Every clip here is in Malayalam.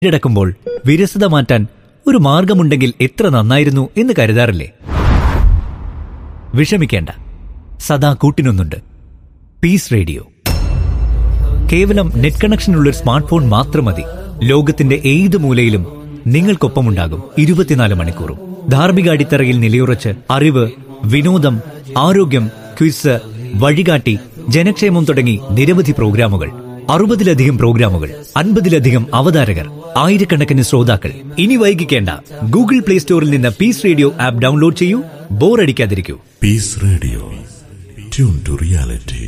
കീഴടക്കുമ്പോൾ വിരസത മാറ്റാൻ ഒരു മാർഗമുണ്ടെങ്കിൽ എത്ര നന്നായിരുന്നു എന്ന് കരുതാറില്ലേ വിഷമിക്കേണ്ട സദാ കൂട്ടിനൊന്നുണ്ട് പീസ് റേഡിയോ കേവലം നെറ്റ് കണക്ഷനുള്ള ഒരു സ്മാർട്ട് ഫോൺ മാത്രം മതി ലോകത്തിന്റെ ഏത് മൂലയിലും നിങ്ങൾക്കൊപ്പമുണ്ടാകും ഇരുപത്തിനാല് മണിക്കൂറും ധാർമ്മിക അടിത്തറയിൽ നിലയുറച്ച് അറിവ് വിനോദം ആരോഗ്യം ക്വിസ് വഴികാട്ടി ജനക്ഷേമം തുടങ്ങി നിരവധി പ്രോഗ്രാമുകൾ അറുപതിലധികം പ്രോഗ്രാമുകൾ അൻപതിലധികം അവതാരകർ ആയിരക്കണക്കിന് ശ്രോതാക്കൾ ഇനി വൈകിക്കേണ്ട ഗൂഗിൾ പ്ലേ സ്റ്റോറിൽ നിന്ന് പീസ് റേഡിയോ ആപ്പ് ഡൗൺലോഡ് ചെയ്യൂ ബോറടിക്കാതിരിക്കൂ peace radio tune to reality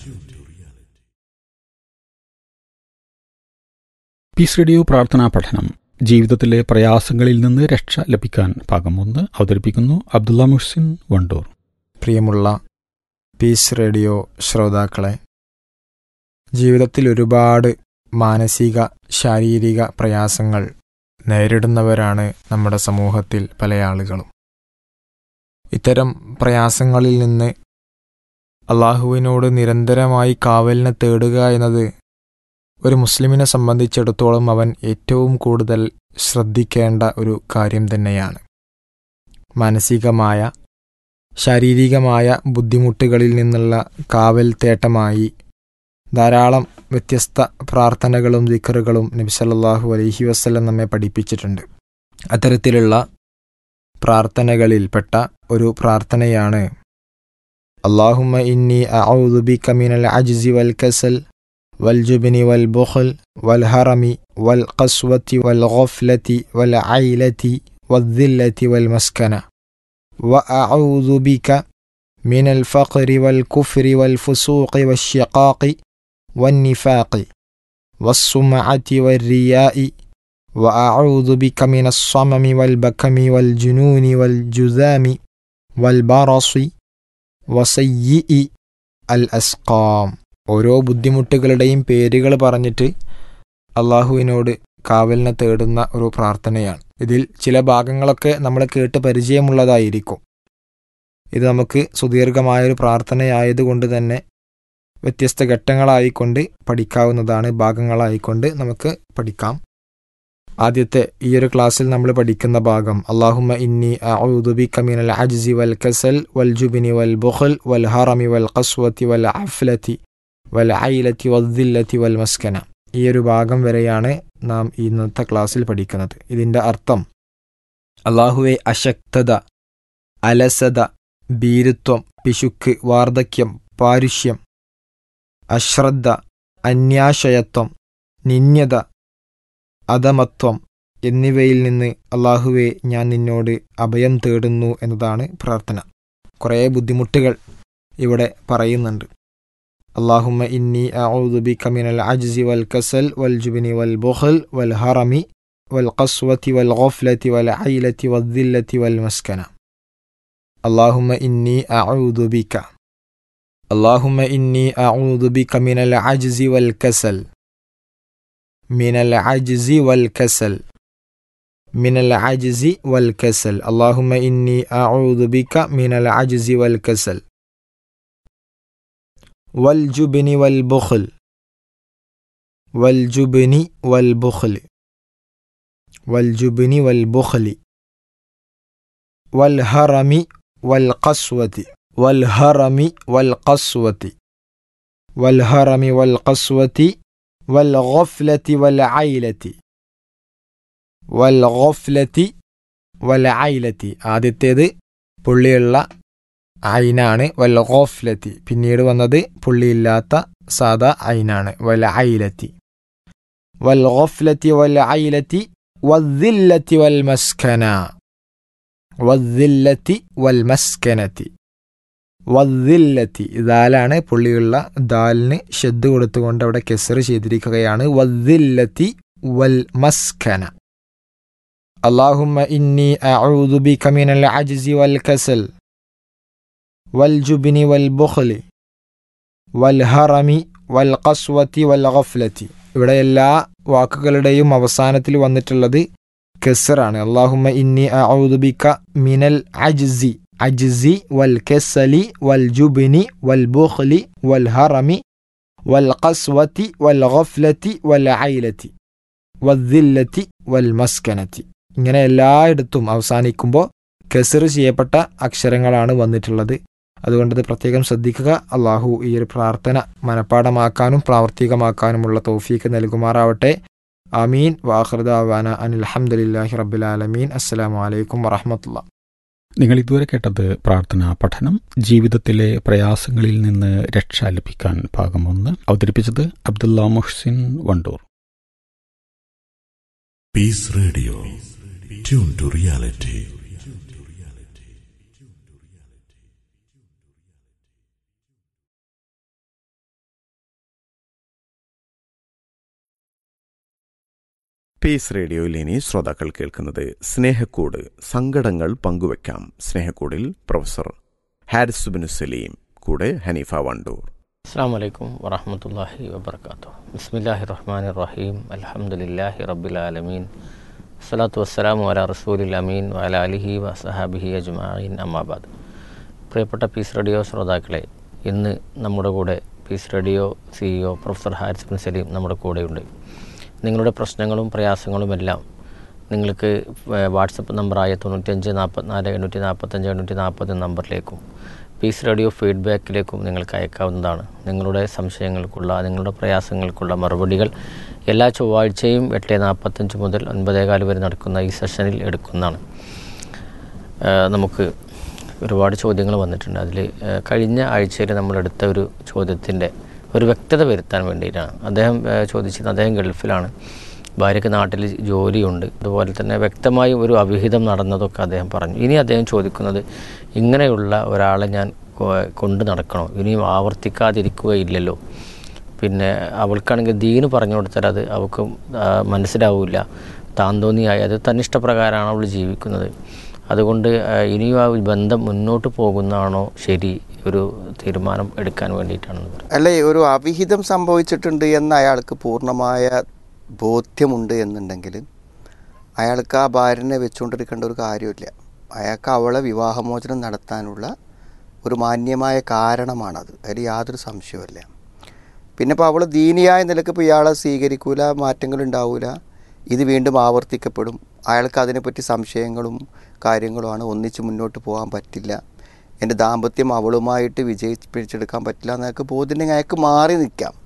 peace radio പ്രാർത്ഥനാ പഠനം ജീവിതത്തിലെ പ്രയാസങ്ങളിൽ നിന്ന് രക്ഷ ലഭിക്കാൻ ഭാഗം ഒന്ന് അവതരിപ്പിക്കുന്നു അബ്ദുള്ള മുഹ്സിൻ വണ്ടൂർ പ്രിയമുള്ള പീസ് റേഡിയോ ശ്രോതാക്കളെ ജീവിതത്തിൽ ഒരുപാട് മാനസിക ശാരീരിക പ്രയാസങ്ങൾ നേരിടുന്നവരാണ് നമ്മുടെ സമൂഹത്തിൽ പല ആളുകളും ഇത്തരം പ്രയാസങ്ങളിൽ നിന്ന് അള്ളാഹുവിനോട് നിരന്തരമായി കാവലിനെ തേടുക എന്നത് ഒരു മുസ്ലിമിനെ സംബന്ധിച്ചിടത്തോളം അവൻ ഏറ്റവും കൂടുതൽ ശ്രദ്ധിക്കേണ്ട ഒരു കാര്യം തന്നെയാണ് മാനസികമായ ശാരീരികമായ ബുദ്ധിമുട്ടുകളിൽ നിന്നുള്ള കാവൽ തേട്ടമായി ധാരാളം വ്യത്യസ്ത പ്രാർത്ഥനകളും ദിക്കറുകളും നബി സല്ലല്ലാഹു അലൈഹി വസല്ലം നമ്മെ പഠിപ്പിച്ചിട്ടുണ്ട് അത്തരത്തിലുള്ള പ്രാർത്ഥനകളിൽപ്പെട്ട ഒരു പ്രാർത്ഥനയാണ് അള്ളാഹുമ്മ ഇന്നി അഊദു ബിക മിനൽ അജ്സി വൽ കസൽ والجبن والبخل والهرم والقسوة والغفلة والعيلة والذلة والمسكنة وأعوذ بك من الفقر والكفر والفسوق والشقاق والنفاق والسمعة والرياء وأعوذ بك من الصمم والبكم والجنون والجذام والبرص وسيء الأسقام ഓരോ ബുദ്ധിമുട്ടുകളുടെയും പേരുകൾ പറഞ്ഞിട്ട് അള്ളാഹുവിനോട് കാവലിനെ തേടുന്ന ഒരു പ്രാർത്ഥനയാണ് ഇതിൽ ചില ഭാഗങ്ങളൊക്കെ നമ്മൾ കേട്ട് പരിചയമുള്ളതായിരിക്കും ഇത് നമുക്ക് സുദീർഘമായൊരു പ്രാർത്ഥനയായതുകൊണ്ട് തന്നെ വ്യത്യസ്ത ഘട്ടങ്ങളായിക്കൊണ്ട് പഠിക്കാവുന്നതാണ് ഭാഗങ്ങളായിക്കൊണ്ട് നമുക്ക് പഠിക്കാം ആദ്യത്തെ ഈ ഒരു ക്ലാസ്സിൽ നമ്മൾ പഠിക്കുന്ന ഭാഗം അള്ളാഹുമ്മ ഇന്നി അഊദുബി കമീനൽ അജ്സി വൽ കസൽ വൽ ജുബിനി വൽ ബുഖൽ വൽ ഹറമി വൽ ഖസ്വത്തി വൽ അഫ്ലത്തി വൽ ഐലത്തി വദ്ദില്ലത്തി വൽ മസ്കന ഈ ഒരു ഭാഗം വരെയാണ് നാം ഇന്നത്തെ ക്ലാസ്സിൽ പഠിക്കുന്നത് ഇതിൻ്റെ അർത്ഥം അള്ളാഹുവെ അശക്തത അലസത ഭീരുത്വം പിശുക്ക് വാർദ്ധക്യം പാരുഷ്യം അശ്രദ്ധ അന്യാശയത്വം നിന്യത അധമത്വം എന്നിവയിൽ നിന്ന് അള്ളാഹുവെ ഞാൻ നിന്നോട് അഭയം തേടുന്നു എന്നതാണ് പ്രാർത്ഥന കുറേ ബുദ്ധിമുട്ടുകൾ ഇവിടെ പറയുന്നുണ്ട് اللهم إني أعوذ بك من العجز والكسل والجبن والبخل والهرم والقسوة والغفلة والعيلة والذلة والمسكنة اللهم إني أعوذ بك اللهم إني أعوذ بك من العجز والكسل من العجز والكسل من العجز والكسل اللهم إني أعوذ بك من العجز والكسل والجبن والبخل والجبن والبخل والجبن والبخل والهرم والقسوة والهرم والقسوة والهرم والقسوة والغفلة والعيلة والغفلة والعيلة ആദ്യത്തേത് പുള്ളിയുള്ള ഐനാണ് വൽ ഗോഫ്ലത്തി പിന്നീട് വന്നത് പുള്ളിയില്ലാത്ത സാദാ ഐനാണ് വൽ ഐലത്തി വൽ ഗോഫ്ലത്തി വൽ ഐലത്തി വദ്ദില്ലത്തി വൽ മസ്കന വദ്ദില്ലത്തി വൽ മസ്കനത്തി വദ്ദില്ലത്തി ദാലാണ് പുള്ളിയുള്ള ദാലിന് ഷെദ് കൊടുത്തുകൊണ്ട് അവിടെ കെസർ ചെയ്തിരിക്കുകയാണ് വദ്ദില്ലത്തി വൽ മസ്കന اللهم إني أعوذ بك من العجز والكسل والجبن والبخل والهرم والقسوة والغفلة ഇവിടെ എല്ലാ വാക്കുകളുടെയും അവസാനത്തിൽ വന്നിട്ടുള്ളത് കെസറാണ് അള്ളാഹുമ്മ ഇന്നി അഊദുബിക മിനൽ അജ്സി അജ്സി വൽ കെസലി വൽ ജുബിനി വൽ ബുഖ്ലി വൽ ഹറമി വൽ ഖസ്വതി വൽ ഗഫ്ലതി വൽ ഐലതി വദ്ദില്ലത്തി വൽ മസ്കനത്തി ഇങ്ങനെ എല്ലായിടത്തും അവസാനിക്കുമ്പോൾ കെസർ ചെയ്യപ്പെട്ട അക്ഷരങ്ങളാണ് വന്നിട്ടുള്ളത് അതുകൊണ്ടത് പ്രത്യേകം ശ്രദ്ധിക്കുക അള്ളാഹു ഈ ഒരു പ്രാർത്ഥന മനഃപ്പാടമാക്കാനും പ്രാവർത്തികമാക്കാനുമുള്ള തൗഫീക്ക് നൽകുമാറാവട്ടെ ആമീൻ വാഹൃദാവാന അനിൽ അഹമ്മദില്ലാഹി റബ്ബുലാലമീൻ അസ്സലാമു അലൈക്കും വറഹമത്തുള്ള നിങ്ങൾ ഇതുവരെ കേട്ടത് പ്രാർത്ഥനാ പഠനം ജീവിതത്തിലെ പ്രയാസങ്ങളിൽ നിന്ന് രക്ഷ ലഭിക്കാൻ ഭാഗം ഒന്ന് അവതരിപ്പിച്ചത് Abdullah Muhsin Wandoor Peace Radio. Tune to reality. Peace റേഡിയോയിൽ ഇനി ശ്രോതാക്കൾ കേൾക്കുന്നത് സ്നേഹക്കൂട് സങ്കടങ്ങൾ പങ്കുവെക്കാം സ്നേഹക്കൂടിൽ പ്രൊഫസർ ഹാരിസ് ബിനു സലീം കൂടെ ഹനീഫ വണ്ടൂർ അസ്സാം വലൈക്കും വറഹമത്തല്ലാഹി വബർക്കാത്തു ബിസ്മില്ലാഹി റഹ്മാൻ റഹീം അലഹമുല്ലാഹി റബ്ബിലാലമീൻ സ്വലാത്തു വസ്സലാമു അല റസൂലിൽ അമീൻ വല അലിഹി വസഹാബിഹി അജ്മായിൻ അമ്മാബാദ് പ്രിയപ്പെട്ട പീസ് റേഡിയോ ശ്രോതാക്കളെ ഇന്ന് നമ്മുടെ കൂടെ peace radio CEO professor Haris Bin Saleem നമ്മുടെ കൂടെയുണ്ട് നിങ്ങളുടെ പ്രശ്നങ്ങളും പ്രയാസങ്ങളുമെല്ലാം നിങ്ങൾക്ക് വാട്സപ്പ് നമ്പറായ തൊണ്ണൂറ്റഞ്ച് നാൽപ്പത്തിനാല് എണ്ണൂറ്റി നാൽപ്പത്തഞ്ച് എണ്ണൂറ്റി നാൽപ്പത് നമ്പറിലേക്കും പീസ് റേഡിയോ ഫീഡ്ബാക്കിലേക്കും നിങ്ങൾക്ക് അയക്കാവുന്നതാണ് നിങ്ങളുടെ സംശയങ്ങൾക്കുള്ള നിങ്ങളുടെ പ്രയാസങ്ങൾക്കുള്ള മറുപടികൾ എല്ലാ ചൊവ്വാഴ്ചയും എട്ട് നാൽപ്പത്തഞ്ച് മുതൽ ഒൻപതേകാല് വരെ നടക്കുന്ന ഈ സെഷനിൽ എടുക്കുന്നതാണ് ഏഹ് നമുക്ക് ഒരുപാട് ചോദ്യങ്ങൾ വന്നിട്ടുണ്ട് അതിൽ കഴിഞ്ഞ ആഴ്ചയിൽ നമ്മളെടുത്ത ഒരു ചോദ്യത്തിൻ്റെ ഒരു വ്യക്തത വരുത്താൻ വേണ്ടിയിട്ടാണ് അദ്ദേഹം ഏഹ് ചോദിച്ചത് അദ്ദേഹം ഗൾഫിലാണ് ഭാര്യയ്ക്ക് നാട്ടിൽ ജോലിയുണ്ട് അതുപോലെ തന്നെ വ്യക്തമായി ഒരു അവിഹിതം നടന്നതൊക്കെ അദ്ദേഹം പറഞ്ഞു ഇനി അദ്ദേഹം ചോദിക്കുന്നത് ഇങ്ങനെയുള്ള ഒരാളെ ഞാൻ കൊ- കൊണ്ട് നടക്കണോ ഇനിയും ആവർത്തിക്കാതിരിക്കുകയില്ലല്ലോ പിന്നെ അവൾക്കാണെങ്കിൽ ദീന് പറഞ്ഞു കൊടുത്താൽ അത് അവൾക്ക് ആ, മനസ്സിലാവില്ല താൻ തോന്നിയായി അത് തന്നിഷ്ടപ്രകാരമാണ് അവൾ ജീവിക്കുന്നത് അതുകൊണ്ട് ആ, ഇനിയും ആ ബന്ധം മുന്നോട്ട് പോകുന്നതാണോ ശരി ഒരു തീരുമാനം എടുക്കാൻ വേണ്ടിയിട്ടാണെന്ന് പറയും അല്ലെ ഒരു അവിഹിതം സംഭവിച്ചിട്ടുണ്ട് എന്ന് അയാൾക്ക് പൂർണ്ണമായ ബോധ്യമുണ്ട് എന്നുണ്ടെങ്കിൽ അയാൾക്ക് ആ ഭാര്യനെ വെച്ചുകൊണ്ടിരിക്കേണ്ട ഒരു കാര്യമില്ല അയാൾക്ക് അവളെ വിവാഹമോചനം നടത്താനുള്ള ഒരു മാന്യമായ കാരണമാണത് അതിൽ യാതൊരു സംശയവുമില്ല പിന്നെ ഇപ്പോൾ അവൾ ദീനിയായ നിലക്ക് ഇപ്പോൾ ഇയാളെ സ്വീകരിക്കൂല മാറ്റങ്ങൾ ഉണ്ടാവില്ല ഇത് വീണ്ടും ആവർത്തിക്കപ്പെടും അയാൾക്ക് അതിനെപ്പറ്റി സംശയങ്ങളും കാര്യങ്ങളുമാണ് ഒന്നിച്ച് മുന്നോട്ട് പോകാൻ പറ്റില്ല എൻ്റെ ദാമ്പത്യം അവളുമായിട്ട് വിജയിപ്പിച്ചെടുക്കാൻ പറ്റില്ല എന്നൊക്കെ ബോധ്യമുണ്ടെങ്കിൽ അയാൾക്ക് മാറി നിൽക്കാം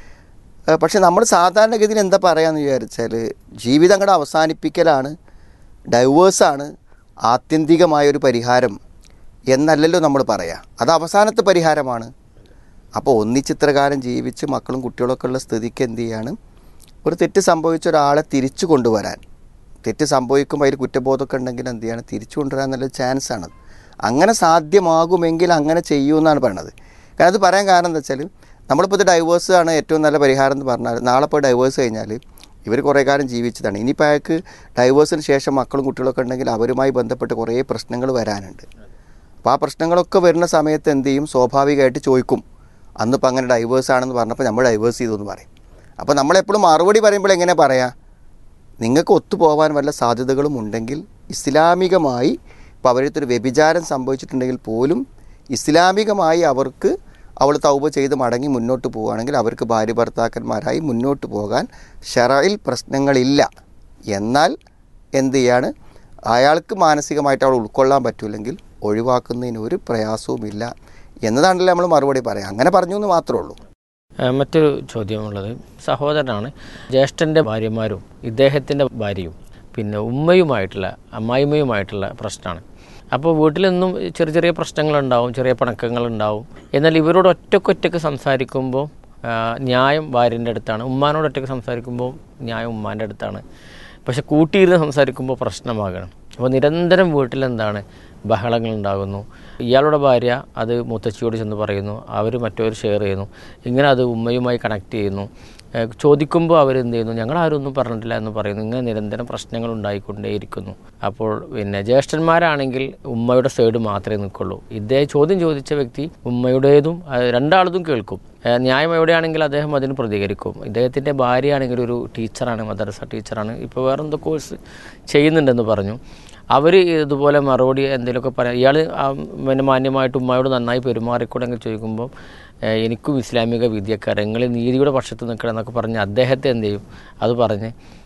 ഏഹ് പക്ഷെ നമ്മൾ സാധാരണഗതിയിൽ എന്താ പറയാന്ന് വിചാരിച്ചാൽ ജീവിതം അങ്ങോട്ട് അവസാനിപ്പിക്കലാണ് ഡൈവേഴ്സാണ് ആത്യന്തികമായൊരു പരിഹാരം എന്നല്ലല്ലോ നമ്മൾ പറയാം അത് അവസാനത്തെ പരിഹാരമാണ് അപ്പോൾ ഒന്നിച്ചിത്രകാലം ജീവിച്ച് മക്കളും കുട്ടികളൊക്കെ ഉള്ള സ്ഥിതിക്ക് എന്ത് ചെയ്യാണ് ഒരു തെറ്റ് സംഭവിച്ച ഒരാളെ തിരിച്ചു കൊണ്ടുവരാൻ തെറ്റ് സംഭവിക്കുമ്പോൾ അതിൽ കുറ്റബോധമൊക്കെ ഉണ്ടെങ്കിൽ എന്ത് ചെയ്യാണ് തിരിച്ചു കൊണ്ടുവരാൻ നല്ലൊരു ചാൻസ് ആണ് അങ്ങനെ സാധ്യമാകുമെങ്കിൽ അങ്ങനെ ചെയ്യൂ എന്നാണ് പറയണത് കാരണം അത് പറയാൻ കാരണം എന്താ വെച്ചാൽ നമ്മളിപ്പോൾ ഇത് ഡൈവേഴ്സ് ആണ് ഏറ്റവും നല്ല പരിഹാരം എന്ന് പറഞ്ഞാൽ നാളെ ഇപ്പോൾ ഡൈവേഴ്സ് കഴിഞ്ഞാൽ ഇവർ കുറേ കാലം ജീവിച്ചതാണ് ഇനിയിപ്പോൾ അയാൾക്ക് ഡൈവേഴ്സിന് ശേഷം മക്കളും കുട്ടികളൊക്കെ ഉണ്ടെങ്കിൽ അവരുമായി ബന്ധപ്പെട്ട് കുറേ പ്രശ്നങ്ങൾ വരാനുണ്ട് അപ്പോൾ ആ പ്രശ്നങ്ങളൊക്കെ വരുന്ന സമയത്ത് എന്ത് ചെയ്യും സ്വാഭാവികമായിട്ട് ചോദിക്കും അന്നിപ്പോൾ അങ്ങനെ ഡൈവേഴ്സ് ആണെന്ന് പറഞ്ഞപ്പോൾ നമ്മൾ ഡൈവേഴ്സ് ചെയ്തു എന്ന് പറയും അപ്പോൾ നമ്മളെപ്പോഴും മറുപടി പറയുമ്പോൾ എങ്ങനെ പറയാം നിങ്ങൾക്ക് ഒത്തുപോകാൻ വല്ല സാധ്യതകളും ഉണ്ടെങ്കിൽ ഇസ്ലാമികമായി ഇപ്പോൾ അവരടുത്തൊരു വ്യഭിചാരം സംഭവിച്ചിട്ടുണ്ടെങ്കിൽ പോലും ഇസ്ലാമികമായി അവർക്ക് അവൾ തൗബ ചെയ്ത് മടങ്ങി മുന്നോട്ട് പോവുകയാണെങ്കിൽ അവർക്ക് ഭാര്യ ഭർത്താക്കന്മാരായി മുന്നോട്ട് പോകാൻ ഷറയിൽ പ്രശ്നങ്ങളില്ല എന്നാൽ എന്ത് ചെയ്യാണ് അയാൾക്ക് മാനസികമായിട്ട് അവൾ ഉൾക്കൊള്ളാൻ പറ്റില്ലെങ്കിൽ ഒഴിവാക്കുന്നതിന് ഒരു പ്രയാസവുമില്ല എന്നതാണല്ലോ നമ്മൾ മറുപടി പറയാം അങ്ങനെ പറഞ്ഞു എന്ന് മാത്രമേ ഉള്ളൂ ഏഹ് മറ്റൊരു ചോദ്യമുള്ളത് സഹോദരനാണ് ജ്യേഷ്ഠൻ്റെ ഭാര്യമാരും ഇദ്ദേഹത്തിൻ്റെ ഭാര്യയും പിന്നെ ഉമ്മയുമായിട്ടുള്ള അമ്മായിമ്മയുമായിട്ടുള്ള പ്രശ്നമാണ് അപ്പോൾ വീട്ടിൽ നിന്നും ചെറിയ ചെറിയ പ്രശ്നങ്ങളുണ്ടാവും ചെറിയ പിണക്കങ്ങളുണ്ടാവും എന്നാൽ ഇവരോട് ഒറ്റക്കൊറ്റക്ക് സംസാരിക്കുമ്പോൾ ആ, ന്യായം ഭാര്യൻ്റെ അടുത്താണ് ഉമ്മാനോട് ഒറ്റയ്ക്ക് സംസാരിക്കുമ്പോൾ ന്യായം ഉമ്മാൻ്റെ അടുത്താണ് പക്ഷെ കൂട്ടിയിരുന്ന് സംസാരിക്കുമ്പോൾ പ്രശ്നമാകണം അപ്പോൾ നിരന്തരം വീട്ടിലെന്താണ് ബഹളങ്ങൾ ഉണ്ടാകുന്നു ഇയാളുടെ ഭാര്യ അത് മുത്തച്ഛിയോട് ചെന്ന് പറയുന്നു അവർ മറ്റവർ ഷെയർ ചെയ്യുന്നു ഇങ്ങനെ അത് ഉമ്മയുമായി കണക്ട് ചെയ്യുന്നു ഏഹ് ചോദിക്കുമ്പോൾ അവരെന്ത് ചെയ്യുന്നു ഞങ്ങൾ ആരും ഒന്നും പറഞ്ഞിട്ടില്ല എന്ന് പറയുന്നു ഇങ്ങനെ നിരന്തരം പ്രശ്നങ്ങൾ ഉണ്ടായിക്കൊണ്ടേയിരിക്കുന്നു അപ്പോൾ പിന്നെ ജ്യേഷ്ഠന്മാരാണെങ്കിൽ ഉമ്മയുടെ സൈഡ് മാത്രമേ നിൽക്കുള്ളൂ ഇദ്ദേഹം ചോദ്യം ചോദിച്ച വ്യക്തി ഉമ്മയുടേതും അത് രണ്ടാളതും കേൾക്കും ഏഹ് ന്യായം എവിടെയാണെങ്കിൽ അദ്ദേഹം അതിന് പ്രതികരിക്കും ഇദ്ദേഹത്തിൻ്റെ ഭാര്യയാണെങ്കിൽ ഒരു ടീച്ചറാണ് മദ്രസ ടീച്ചറാണ് ഇപ്പോൾ വേറെന്തോ കോഴ്സ് ചെയ്യുന്നുണ്ടെന്ന് പറഞ്ഞു അവർ ഇതുപോലെ മറുപടി എന്തെങ്കിലുമൊക്കെ പറയാം ഇയാൾ പിന്നെ മാന്യമായിട്ട് ഉമ്മയോട് നന്നായി പെരുമാറിക്കൂടെങ്കിൽ ചോദിക്കുമ്പോൾ ഏഹ് എനിക്കും ഇസ്ലാമിക വിദ്യക്കാരൻ നിങ്ങൾ നീതിയുടെ പക്ഷത്ത് നിൽക്കണം എന്നൊക്കെ പറഞ്ഞ് അദ്ദേഹത്തെ എന്ത് ചെയ്യും അത് പറഞ്ഞ്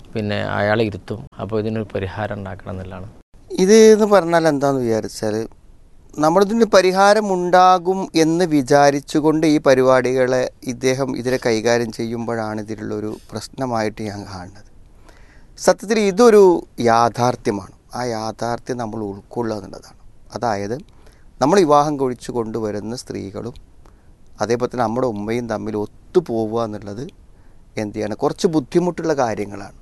പിന്നെ അയാളെ ഇരുത്തും അപ്പോൾ ഇതിനൊരു പരിഹാരം ഉണ്ടാക്കണം എന്നുള്ളതാണ് ഇത് എന്ന് പറഞ്ഞാൽ എന്താന്ന് വിചാരിച്ചാൽ നമ്മളിതിന് പരിഹാരം ഉണ്ടാകും എന്ന് വിചാരിച്ചുകൊണ്ട് ഈ പരിപാടികളെ ഇദ്ദേഹം ഇതിനെ കൈകാര്യം ചെയ്യുമ്പോഴാണ് ഇതിലുള്ളൊരു പ്രശ്നമായിട്ട് ഞാൻ കാണുന്നത് സത്യത്തിൽ ഇതൊരു യാഥാർത്ഥ്യമാണ് ആ യാഥാർത്ഥ്യം നമ്മൾ ഉൾക്കൊള്ളുക എന്നുള്ളതാണ് അതായത് നമ്മൾ വിവാഹം കഴിച്ചു കൊണ്ടുവരുന്ന സ്ത്രീകളും അതേപോലെ തന്നെ നമ്മുടെ ഉമ്മയും തമ്മിൽ ഒത്തുപോവുക എന്നുള്ളത് എന്ത് ചെയ്യണം കുറച്ച് ബുദ്ധിമുട്ടുള്ള കാര്യങ്ങളാണ്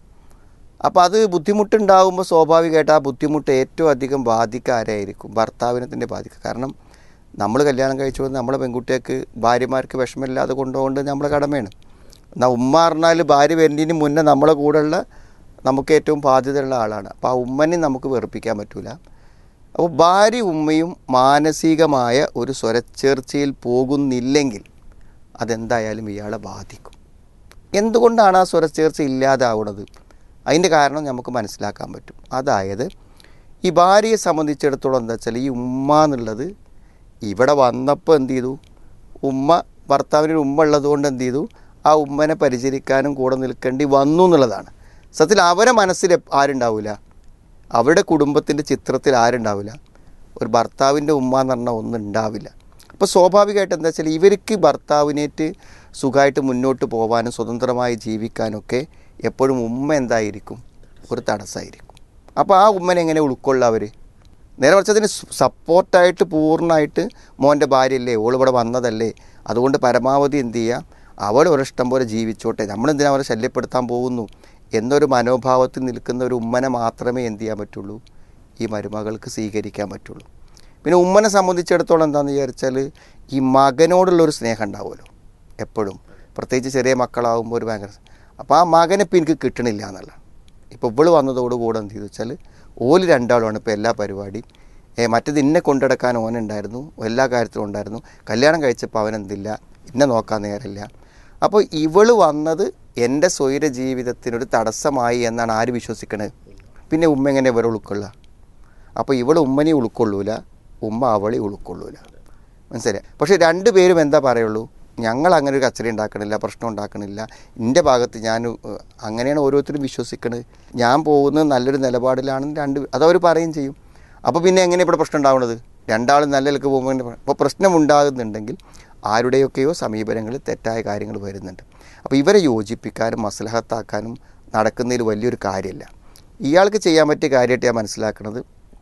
അപ്പോൾ അത് ബുദ്ധിമുട്ടുണ്ടാകുമ്പോൾ സ്വാഭാവികമായിട്ട് ആ ബുദ്ധിമുട്ട് ഏറ്റവും അധികം ബാധിക്കുക ആരായിരിക്കും ഭർത്താവിനെ തന്നെ ബാധിക്കുക കാരണം നമ്മൾ കല്യാണം കഴിച്ചു വന്ന് നമ്മളെ പെൺകുട്ടികൾക്ക് ഭാര്യമാർക്ക് വിഷമമില്ലാതെ കൊണ്ടുപോകേണ്ടത് നമ്മളെ കടമയാണ് എന്നാൽ ഉമ്മ പറഞ്ഞാൽ ഭാര്യ വരുന്നതിന് മുന്നേ നമ്മളെ കൂടെയുള്ള നമുക്ക് ഏറ്റവും ബാധ്യതയുള്ള ആളാണ് അപ്പോൾ ആ ഉമ്മനെ നമുക്ക് വെറുപ്പിക്കാൻ പറ്റില്ല അപ്പോൾ ഭാര്യ ഉമ്മയും മാനസികമായ ഒരു സ്വരച്ചേർച്ചയിൽ പോകുന്നില്ലെങ്കിൽ അതെന്തായാലും ഇയാളെ ബാധിക്കും എന്തുകൊണ്ടാണ് ആ സ്വരച്ചേർച്ച ഇല്ലാതാവുന്നത് അതിൻ്റെ കാരണം നമുക്ക് മനസ്സിലാക്കാൻ പറ്റും അതായത് ഈ ഭാര്യയെ സംബന്ധിച്ചിടത്തോളം എന്താ വെച്ചാൽ ഈ ഉമ്മ എന്നുള്ളത് ഇവിടെ വന്നപ്പോൾ എന്ത് ചെയ്തു ഉമ്മ ഭർത്താവിന് ഉമ്മ ഉള്ളതുകൊണ്ട് എന്ത് ചെയ്തു ആ ഉമ്മനെ പരിചരിക്കാനും കൂടെ നിൽക്കേണ്ടി വന്നു എന്നുള്ളതാണ് സത്യത്തിൽ അവരെ മനസ്സിൽ എപ്പ- ആരുണ്ടാവില്ല അവരുടെ കുടുംബത്തിൻ്റെ ചിത്രത്തിൽ ആരുണ്ടാവില്ല ഒരു ഭർത്താവിൻ്റെ ഉമ്മ എന്ന് പറഞ്ഞാൽ ഒന്നും ഉണ്ടാവില്ല അപ്പോൾ സ്വാഭാവികമായിട്ട് എന്താ വെച്ചാൽ ഇവർക്ക് ഭർത്താവിനേറ്റ് സുഖമായിട്ട് മുന്നോട്ട് പോകാനും സ്വതന്ത്രമായി ജീവിക്കാനൊക്കെ എപ്പോഴും ഉമ്മ എന്തായിരിക്കും ഒരു തടസ്സമായിരിക്കും അപ്പോൾ ആ ഉമ്മനെ എങ്ങനെ ഉൾക്കൊള്ളുക അവർ നേരെ മറിച്ച് അതിന് സപ്പോർട്ടായിട്ട് പൂർണ്ണമായിട്ട് മോൻ്റെ ഭാര്യയല്ലേ ഓളിവിടെ വന്നതല്ലേ അതുകൊണ്ട് പരമാവധി എന്ത് ചെയ്യുക അവൾ ഒരു ഇഷ്ടം പോലെ ജീവിച്ചോട്ടെ നമ്മളെന്തിനാ അവരെ ശല്യപ്പെടുത്താൻ പോകുന്നു എന്നൊരു മനോഭാവത്തിൽ നിൽക്കുന്ന ഒരു ഉമ്മനെ മാത്രമേ എന്ത് ചെയ്യാൻ പറ്റുള്ളൂ ഈ മരുമകൾക്ക് സ്വീകരിക്കാൻ പറ്റുള്ളൂ പിന്നെ ഉമ്മനെ സംബന്ധിച്ചിടത്തോളം എന്താണെന്ന് വിചാരിച്ചാൽ ഈ മകനോടുള്ളൊരു സ്നേഹം ഉണ്ടാവുമല്ലോ എപ്പോഴും പ്രത്യേകിച്ച് ചെറിയ മക്കളാകുമ്പോൾ ഒരു ഭയങ്കര അപ്പോൾ ആ മകനെ ഇപ്പം എനിക്ക് കിട്ടണില്ല എന്നുള്ള ഇപ്പോൾ ഇവള് വന്നതോടുകൂടെ എന്ത് ചെയ്തു വെച്ചാൽ ഓല് രണ്ടാളുമാണ് ഇപ്പോൾ എല്ലാ പരിപാടിയും ഏ, മറ്റേത് ഇന്നെ കൊണ്ടെടുക്കാൻ ഓനുണ്ടായിരുന്നു എല്ലാ കാര്യത്തിലും ഉണ്ടായിരുന്നു കല്യാണം കഴിച്ചപ്പോൾ അവനെന്തില്ല എന്നെ നോക്കാൻ നേരമില്ല അപ്പോൾ ഇവള് വന്നത് എൻ്റെ സ്വൈര ജീവിതത്തിനൊരു തടസ്സമായി എന്നാണ് ആര് വിശ്വസിക്കണത് പിന്നെ ഉമ്മ എങ്ങനെ ഇവരെ ഉൾക്കൊള്ളുക അപ്പോൾ ഇവൾ ഉമ്മനെ ഉൾക്കൊള്ളൂല ഉമ്മ അവളെ ഉൾക്കൊള്ളൂല മനസ്സിലായി പക്ഷേ രണ്ട് പേരും എന്താ പറയുള്ളൂ ഞങ്ങൾ അങ്ങനെ ഒരു കച്ചറ ഉണ്ടാക്കണില്ല പ്രശ്നം ഉണ്ടാക്കണില്ല എൻ്റെ ഭാഗത്ത് ഞാൻ ഏഹ്, അങ്ങനെയാണ് ഓരോരുത്തരും വിശ്വസിക്കണത് ഞാൻ പോകുന്നത് നല്ലൊരു നിലപാടിലാണെന്ന് രണ്ട് അതവർ പറയുകയും ചെയ്യും അപ്പോൾ പിന്നെ എങ്ങനെ ഇവിടെ പ്രശ്നം ഉണ്ടാവുന്നത് രണ്ടാളും നല്ല നിലക്ക് പോകുമ്പോൾ അപ്പോൾ പ്രശ്നം ഉണ്ടാകുന്നുണ്ടെങ്കിൽ ആരുടെയൊക്കെയോ സമീപനങ്ങളിൽ തെറ്റായ കാര്യങ്ങൾ വരുന്നുണ്ട് അപ്പോൾ ഇവരെ യോജിപ്പിക്കാനും മസ്ലഹത്താക്കാനും നടക്കുന്നതിൽ വലിയൊരു കാര്യമില്ല ഇയാൾക്ക് ചെയ്യാൻ പറ്റിയ കാര്യമായിട്ട് ഞാൻ മനസ്സിലാക്കുന്നത്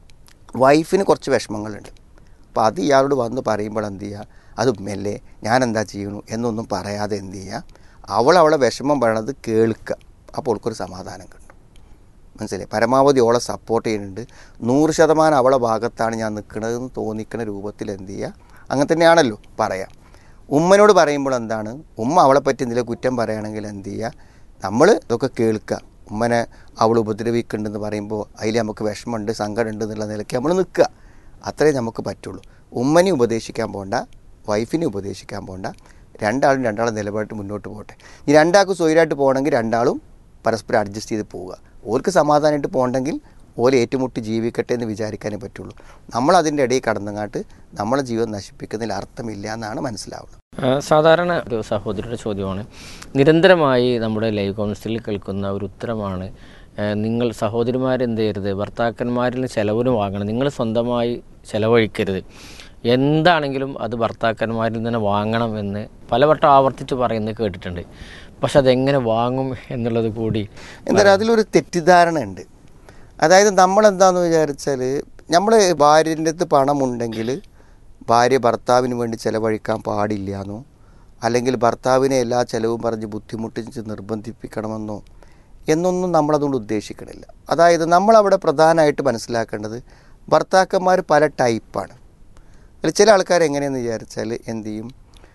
വൈഫിന് കുറച്ച് വിഷമങ്ങളുണ്ട് അപ്പോൾ അത് ഇയാളോട് വന്ന് പറയുമ്പോൾ എന്ത് ചെയ്യുക അത് മെല്ലെ ഞാൻ എന്താ ചെയ്യണു എന്നൊന്നും പറയാതെ എന്ത് ചെയ്യുക അവൾ അവളെ വിഷമം പറയണത് കേൾക്കുക അപ്പോൾ അവൾക്കൊരു സമാധാനം കിട്ടും മനസ്സിലായി പരമാവധി അവളെ സപ്പോർട്ട് ചെയ്യുന്നുണ്ട് നൂറ് ശതമാനം അവളെ ഭാഗത്താണ് ഞാൻ നിൽക്കുന്നതെന്ന് തോന്നിക്കുന്ന രൂപത്തിൽ എന്ത് ചെയ്യുക അങ്ങനെ തന്നെയാണല്ലോ പറയാം ഉമ്മനോട് പറയുമ്പോൾ എന്താണ് ഉമ്മ അവളെ പറ്റി എന്തെങ്കിലും കുറ്റം പറയുകയാണെങ്കിൽ എന്ത് ചെയ്യുക നമ്മൾ ഇതൊക്കെ കേൾക്കുക ഉമ്മനെ അവൾ ഉപദ്രവിക്കുന്നുണ്ടെന്ന് പറയുമ്പോൾ അതിൽ നമുക്ക് വിഷമമുണ്ട് സങ്കടമുണ്ട് എന്നുള്ള നിലയ്ക്ക് നമ്മൾ നിൽക്കുക അത്രേ നമുക്ക് പറ്റുള്ളൂ ഉമ്മനെ ഉപദേശിക്കാൻ പോണ്ട വൈഫിനെ ഉപദേശിക്കാൻ പോണ്ട രണ്ടാളും രണ്ടാളും നിലപാടിട്ട് മുന്നോട്ട് പോകട്ടെ ഈ രണ്ടാൾക്കും സ്വൈരായിട്ട് പോകണമെങ്കിൽ രണ്ടാളും പരസ്പരം അഡ്ജസ്റ്റ് ചെയ്ത് പോവുക ഓർക്ക് സമാധാനമായിട്ട് പോകണമെങ്കിൽ ഓല് ഏറ്റുമുട്ടി ജീവിക്കട്ടെ എന്ന് വിചാരിക്കാനേ പറ്റുള്ളൂ നമ്മൾ അതിൻ്റെ ഇടയിൽ കടന്നങ്ങാട്ട് നമ്മളെ ജീവിതം നശിപ്പിക്കുന്നതിൽ അർത്ഥമില്ല എന്നാണ് മനസ്സിലാവുന്നത് ആ, സാധാരണ ഒരു സഹോദരിയുടെ ചോദ്യമാണ് നിരന്തരമായി നമ്മുടെ ലൈവ് കൗൺസിലിൽ കേൾക്കുന്ന ഒരു ഉത്തരമാണ് ആ, നിങ്ങൾ സഹോദരിമാരെന്ത് ചെയ്യരുത് ഭർത്താക്കന്മാരിൽ നിന്ന് ചിലവിന് വാങ്ങണം നിങ്ങൾ സ്വന്തമായി ചിലവഴിക്കരുത് എന്താണെങ്കിലും അത് ഭർത്താക്കന്മാരിൽ നിന്ന് വാങ്ങണം എന്ന് പലവട്ടം ആവർത്തിച്ച് പറയുന്നത് കേട്ടിട്ടുണ്ട് പക്ഷെ അതെങ്ങനെ വാങ്ങും എന്നുള്ളത് കൂടി എന്താ പറയുക അതിലൊരു തെറ്റിദ്ധാരണ ഉണ്ട് അതായത് നമ്മളെന്താന്ന് വിചാരിച്ചാൽ നമ്മൾ ഭാര്യൻ്റെ അടുത്ത് പണമുണ്ടെങ്കിൽ ഭാര്യ ഭർത്താവിന് വേണ്ടി ചിലവഴിക്കാൻ പാടില്ല എന്നോ അല്ലെങ്കിൽ ഭർത്താവിനെ എല്ലാ ചിലവും പറഞ്ഞ് ബുദ്ധിമുട്ടിച്ച് നിർബന്ധിപ്പിക്കണമെന്നോ എന്നൊന്നും നമ്മളതുകൊണ്ട് ഉദ്ദേശിക്കണില്ല അതായത് നമ്മളവിടെ പ്രധാനമായിട്ട് മനസ്സിലാക്കേണ്ടത് ഭർത്താക്കന്മാർ പല ടൈപ്പാണ് അതിൽ ചില ആൾക്കാർ എങ്ങനെയെന്ന് വിചാരിച്ചാൽ എന്ത് ചെയ്യും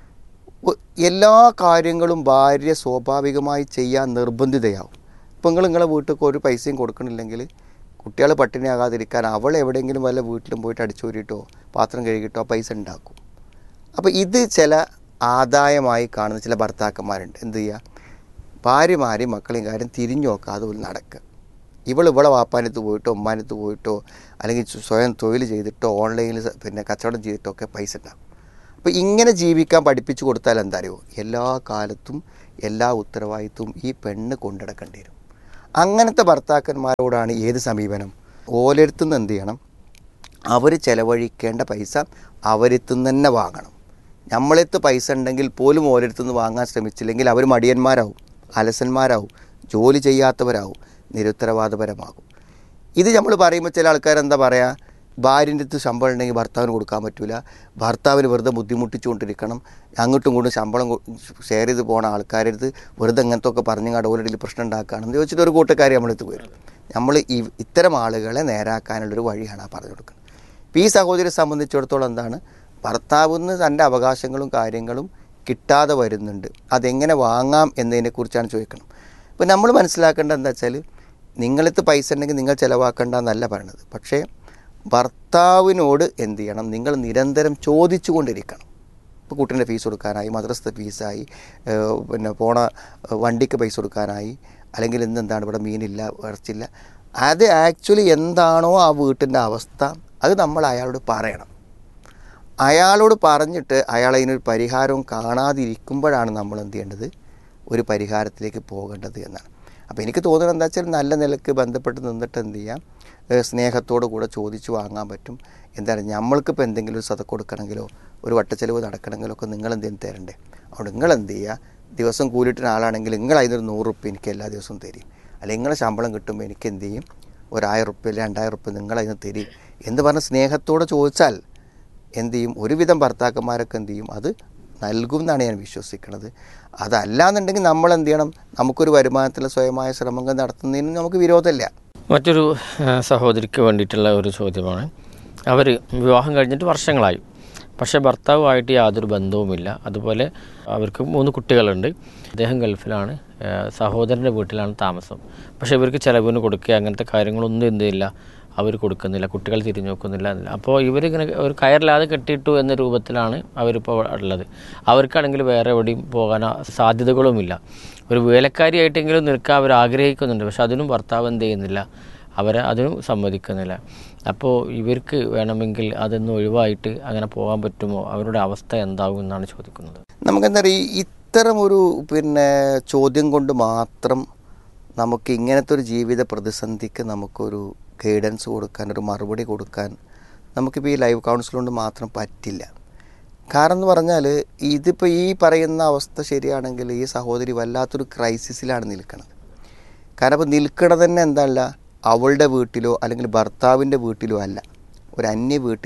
ഒ- എല്ലാ കാര്യങ്ങളും ഭാര്യ സ്വാഭാവികമായി ചെയ്യാൻ നിർബന്ധിതയാവും ഇപ്പം നിങ്ങൾ നിങ്ങളെ വീട്ടിൽ ഒരു പൈസയും കൊടുക്കണില്ലെങ്കിൽ കുട്ടികൾ പട്ടിണിയാകാതിരിക്കാൻ അവൾ എവിടെയെങ്കിലും വല്ല വീട്ടിലും പോയിട്ട് അടിച്ചോരിട്ടോ പാത്രം കഴുകിയിട്ടോ ആ പൈസ ഉണ്ടാക്കും അപ്പോൾ ഇത് ചില ആദായമായി കാണുന്ന ചില ഭർത്താക്കന്മാരുണ്ട് എന്ത് ചെയ്യുക ഭാര്യമാരെയും മക്കളെയും കാര്യം തിരിഞ്ഞു നോക്കാതെ ഒരു നടക്കുക ഇവൾ ഇവളെ വാപ്പാനത്ത് പോയിട്ടോ ഉമ്മാനത്ത് പോയിട്ടോ അല്ലെങ്കിൽ സ്വ- സ്വയം തൊഴിൽ ചെയ്തിട്ടോ ഓൺലൈനിൽ സ- പിന്നെ കച്ചവടം ചെയ്തിട്ടോ ഒക്കെ പൈസ ഉണ്ടാകും അപ്പോൾ ഇങ്ങനെ ജീവിക്കാൻ പഠിപ്പിച്ചു കൊടുത്താൽ എന്താ അറിയോ എല്ലാ കാലത്തും എല്ലാ ഉത്തരവാദിത്വവും ഈ പെണ്ണ് കൊണ്ടിടക്കേണ്ടി വരും അങ്ങനത്തെ ഭർത്താക്കന്മാരോടാണ് ഏത് സമീപനം ഓലെടുത്തുനിന്ന് എന്ത് ചെയ്യണം അവർ ചെലവഴിക്കേണ്ട പൈസ അവരെത്തുനിന്ന് തന്നെ വാങ്ങണം നമ്മളെടുത്ത് പൈസ ഉണ്ടെങ്കിൽ പോലും ഓരോരുത്തുനിന്ന് വാങ്ങാൻ ശ്രമിച്ചില്ലെങ്കിൽ അവർ മടിയന്മാരാവും അലസന്മാരാവും ജോലി ചെയ്യാത്തവരാവും നിരുത്തരവാദപരമാകും ഇത് നമ്മൾ പറയുമ്പോൾ ചില ആൾക്കാർ എന്താ പറയുക ഭാര്യൻ്റെ അടുത്ത് ശമ്പളം ഉണ്ടെങ്കിൽ ഭർത്താവിന് കൊടുക്കാൻ പറ്റില്ല ഭർത്താവിന് വെറുതെ ബുദ്ധിമുട്ടിച്ചുകൊണ്ടിരിക്കണം അങ്ങോട്ടും ഇങ്ങോട്ടും ശമ്പളം ഷെയർ ചെയ്ത് പോണ ആൾക്കാരുടെ അടുത്ത് വെറുതെ അങ്ങനത്തെ ഒക്കെ പറഞ്ഞ് കടവുകളിൽ പ്രശ്നം ഉണ്ടാക്കുകയാണെന്ന് ചോദിച്ചിട്ട് ഒരു കൂട്ടക്കാരി നമ്മളെടുത്ത് വരും നമ്മൾ ഈ ഇത്തരം ആളുകളെ നേരാക്കാനുള്ളൊരു വഴിയാണ് ആ പറഞ്ഞു കൊടുക്കുന്നത് ഇപ്പോൾ ഈ സഹോദരിയെ സംബന്ധിച്ചിടത്തോളം എന്താണ് ഭർത്താവിൽ നിന്ന് തൻ്റെ അവകാശങ്ങളും കാര്യങ്ങളും കിട്ടാതെ വരുന്നുണ്ട് അതെങ്ങനെ വാങ്ങാം എന്നതിനെക്കുറിച്ചാണ് ചോദിക്കണം ഇപ്പോൾ നമ്മൾ മനസ്സിലാക്കേണ്ടത് എന്താ വെച്ചാൽ നിങ്ങളടുത്ത് പൈസ ഉണ്ടെങ്കിൽ നിങ്ങൾ ചിലവാക്കേണ്ട എന്നല്ല പറയണത് പക്ഷേ ഭർത്താവിനോട് എന്ത് ചെയ്യണം നിങ്ങൾ നിരന്തരം ചോദിച്ചു കൊണ്ടിരിക്കണം ഇപ്പോൾ കുട്ടീൻ്റെ ഫീസ് കൊടുക്കാനായി മദ്രസത്തെ ഫീസായി ഏഹ് പിന്നെ പോണ ഏഹ് വണ്ടിക്ക് പൈസ കൊടുക്കാനായി അല്ലെങ്കിൽ ഇന്ന് എന്താണ് ഇവിടെ മീനില്ല ഇറച്ചില്ല അത് ആക്ച്വലി എന്താണോ ആ വീട്ടിൻ്റെ അവസ്ഥ അത് നമ്മൾ അയാളോട് പറയണം അയാളോട് പറഞ്ഞിട്ട് അയാൾ അതിനൊരു പരിഹാരവും കാണാതിരിക്കുമ്പോഴാണ് നമ്മൾ എന്ത് ചെയ്യേണ്ടത് ഒരു പരിഹാരത്തിലേക്ക് പോകേണ്ടത് എന്നാണ് അപ്പോൾ എനിക്ക് തോന്നുന്നത് എന്താ വെച്ചാൽ നല്ല നിലക്ക് ബന്ധപ്പെട്ട് നിന്നിട്ട് എന്ത് ചെയ്യാം ഏഹ് സ്നേഹത്തോടു കൂടെ ചോദിച്ചു വാങ്ങാൻ പറ്റും എന്താണ് നമ്മൾക്കിപ്പോൾ എന്തെങ്കിലും ഒരു സത കൊടുക്കണമെങ്കിലോ ഒരു വട്ടച്ചെലവ് നടക്കണമെങ്കിലോ ഒക്കെ നിങ്ങൾ എന്തെങ്കിലും തരണ്ടേ അതുകൊണ്ട് നിങ്ങൾ എന്ത് ചെയ്യുക ദിവസം കൂലിയിട്ട ആളാണെങ്കിൽ നിങ്ങൾ അതിനൊരു നൂറ് റുപ്യ എനിക്ക് എല്ലാ ദിവസവും തരും അല്ലെങ്കിൽ നിങ്ങളെ ശമ്പളം കിട്ടുമ്പോൾ എനിക്ക് എന്ത് ചെയ്യും ഒരായിരം റുപ്യ അല്ലെങ്കിൽ രണ്ടായിരം റുപ്യ നിങ്ങൾ അതിന് തരും എന്ന് പറഞ്ഞ് സ്നേഹത്തോടെ ചോദിച്ചാൽ എന്ത് ചെയ്യും ഒരുവിധം ഭർത്താക്കന്മാരൊക്കെ എന്ത് ചെയ്യും അത് നൽകും എന്നാണ് ഞാൻ വിശ്വസിക്കുന്നത് അതല്ലാന്നുണ്ടെങ്കിൽ നമ്മൾ എന്ത് ചെയ്യണം നമുക്കൊരു വരുമാനത്തിലെ സ്വയമായ ശ്രമങ്ങൾ നടത്തുന്നതിന് നമുക്ക് വിരോധമില്ല മറ്റൊരു ആ, സഹോദരിക്ക് വേണ്ടിയിട്ടുള്ള ഒരു ചോദ്യമാണ് അവർ വിവാഹം കഴിഞ്ഞിട്ട് വർഷങ്ങളായി പക്ഷേ ഭർത്താവുമായിട്ട് യാതൊരു ബന്ധവുമില്ല അതുപോലെ അവർക്ക് മൂന്ന് കുട്ടികളുണ്ട് അദ്ദേഹം ഗൾഫിലാണ് ആ, സഹോദരൻ്റെ വീട്ടിലാണ് താമസം പക്ഷേ ഇവർക്ക് ചിലവിന് കൊടുക്കുക അങ്ങനത്തെ കാര്യങ്ങളൊന്നും എന്തില്ല അവർ കൊടുക്കുന്നില്ല കുട്ടികൾ തിരിഞ്ഞു നോക്കുന്നില്ല എന്നില്ല അപ്പോൾ ഇവരിങ്ങനെ ഒരു കയറില്ലാതെ കെട്ടിയിട്ടു എന്ന രൂപത്തിലാണ് അവരിപ്പോൾ ഉള്ളത് അവർക്കാണെങ്കിൽ വേറെ എവിടെയും പോകാൻ സാധ്യതകളുമില്ല ഒരു വേലക്കാരിയായിട്ടെങ്കിലും നിൽക്കാൻ അവർ ആഗ്രഹിക്കുന്നുണ്ട് പക്ഷെ അതിനും ഭർത്താവ് എന്ത് ചെയ്യുന്നില്ല അവരെ അതിനും സമ്മതിക്കുന്നില്ല അപ്പോൾ ഇവർക്ക് വേണമെങ്കിൽ അതൊന്ന് ഒഴിവായിട്ട് അങ്ങനെ പോകാൻ പറ്റുമോ അവരുടെ അവസ്ഥ എന്താകും എന്നാണ് ചോദിക്കുന്നത് നമുക്കെന്താ പറയുക ഇത്തരം ഒരു പിന്നെ ചോദ്യം കൊണ്ട് മാത്രം നമുക്ക് ഇങ്ങനത്തെ ഒരു ജീവിത പ്രതിസന്ധിക്ക് നമുക്കൊരു ഗൈഡൻസ് കൊടുക്കാൻ ഒരു മറുപടി കൊടുക്കാൻ നമുക്കിപ്പോൾ ഈ ലൈവ് കൗൺസിൽ കൊണ്ട് മാത്രം പറ്റില്ല കാരണം എന്ന് പറഞ്ഞാൽ ഇതിപ്പോൾ ഈ പറയുന്ന അവസ്ഥ ശരിയാണെങ്കിൽ ഈ സഹോദരി വല്ലാത്തൊരു ക്രൈസിസിലാണ് നിൽക്കുന്നത് കാരണം ഇപ്പോൾ നിൽക്കണത് തന്നെ എന്തല്ല അവളുടെ വീട്ടിലോ അല്ലെങ്കിൽ ഭർത്താവിൻ്റെ വീട്ടിലോ അല്ല ഒരു അന്യ വീട്ടിൽ